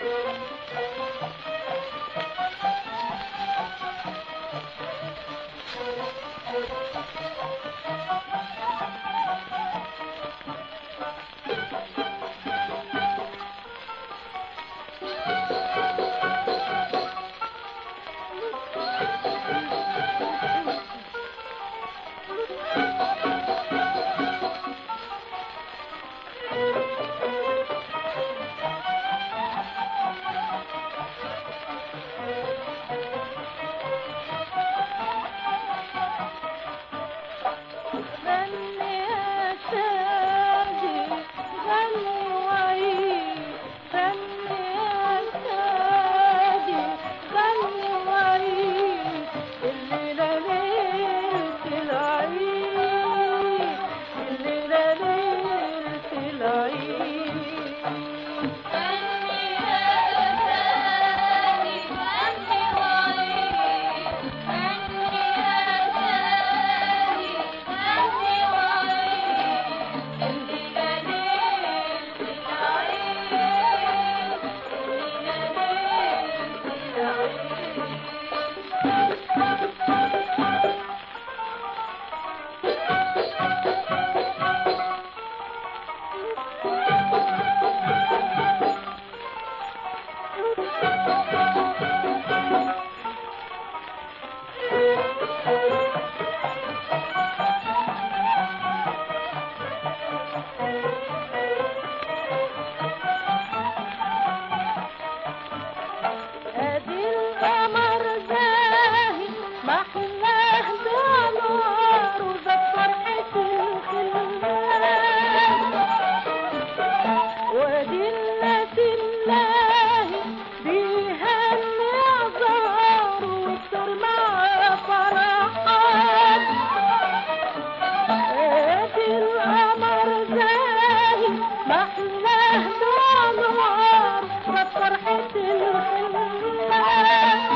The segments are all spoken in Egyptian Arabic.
غني يا شادي غني وعيد غني يا شادي غني وعيد الليلة ليلة العيد الليلة ليلة العيد غني يا شادي غني وعيد غني يا شادي غني وعيد الليلة ليلة العيد الليلة ليلة العيد ادي القمر زاهي محلاه بانوار وزاد فرحة الخلان وادي الناس اللاهي بيهني عذار ويكسر معاه فرحان ادي القمر زاهي محلاه بانوار وزاد فرحة الخلان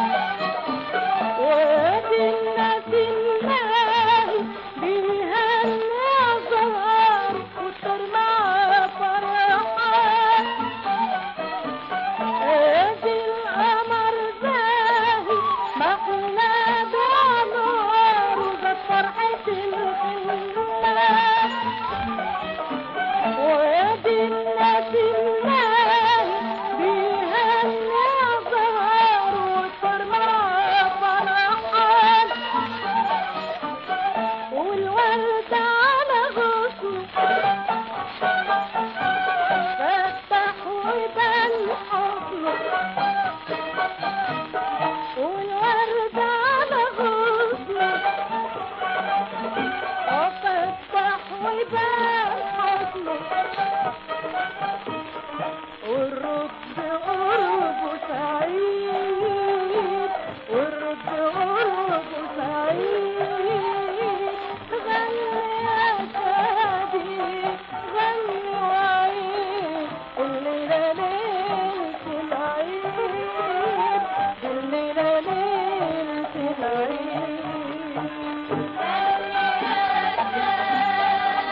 وادي الناس اللاهي بيهني عذار ويكسر معاه فرحان ادي القمر زاهي محلى بانوار وزاد فرحة الخلان وادي الناس اللاهي بيهني عذار ويكسر معاه فرحان والورد على غصنه فتح وبان حضنه والورد على غصنه فتح وبان حضنه والرد قربه سعيد والرد قربه سعيد غني يا شادي غني وعيد الليلة ليلة العيد الليلة ليلة العيد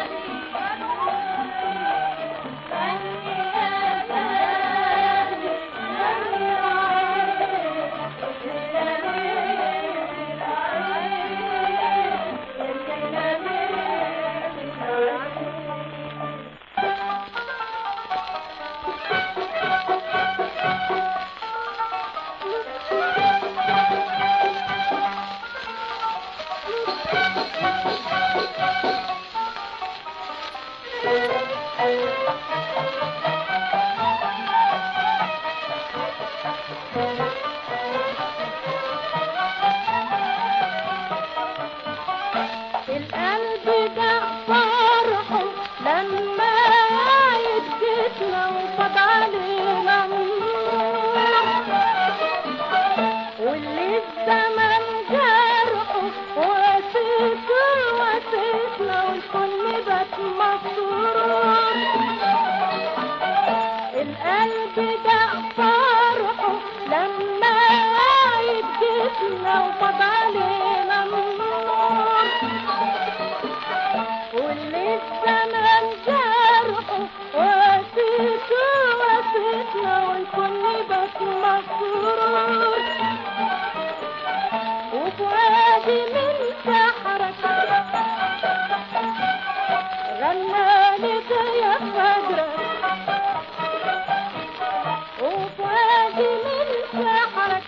غني يا شادي قلبك مسرور وفؤادي من سحرك غناني يا خضرك وفؤادي من سحرك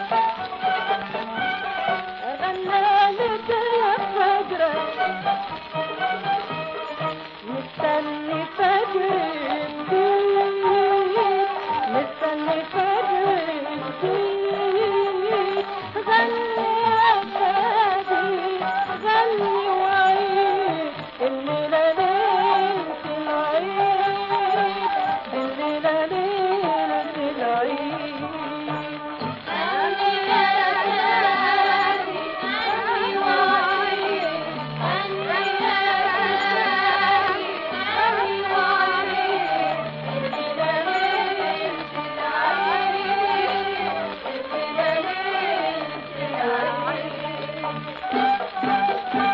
غناني يا خضرك مستني فجر جديد مستني فجر جديد غني يا فادي غني وعيد الليلة ليلة العيد الليلة ليلة العيد غني يا هادي غني وعيد غني يا هادي غني وعيد الليلة ليلة العيد الليلة ليلة العيد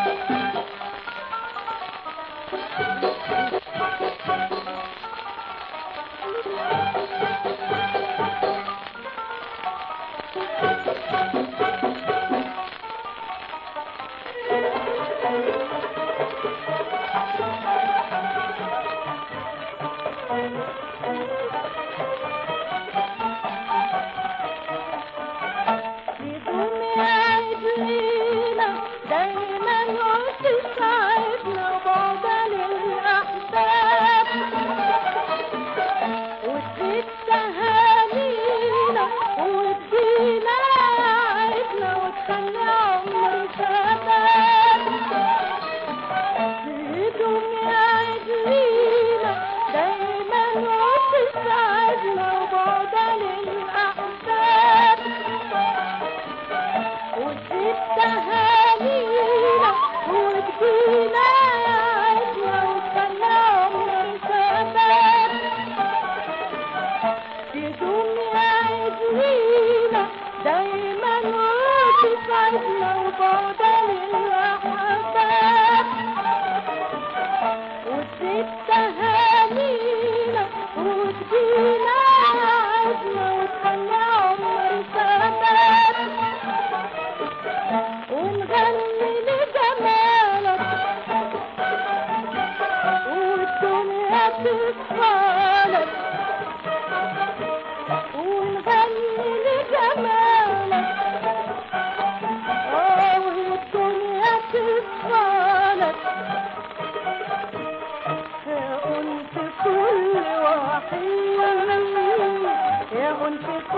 بدون عيد لينا دايما وتسعدنا بعضا للأحباب وتزيد تهانينا وتدينا عيدنا وتخلي عمر شباب بدون عيد لينا دايما وتسعدنا بعضا للأحباب وتزيد تهانينا وتجينا عيدنا وتخلي عمر شباب بدون عيد لينا دايما وتسعدنا وبعدا للأحباب وتزيد تهانينا وتجينا عيدنا وتخلي عمر شباب ونغني لجمالك والدنيا تصفالك ونغني لجمالك اه والدنيا تصفالك يا أنت كل وحيد يا أنت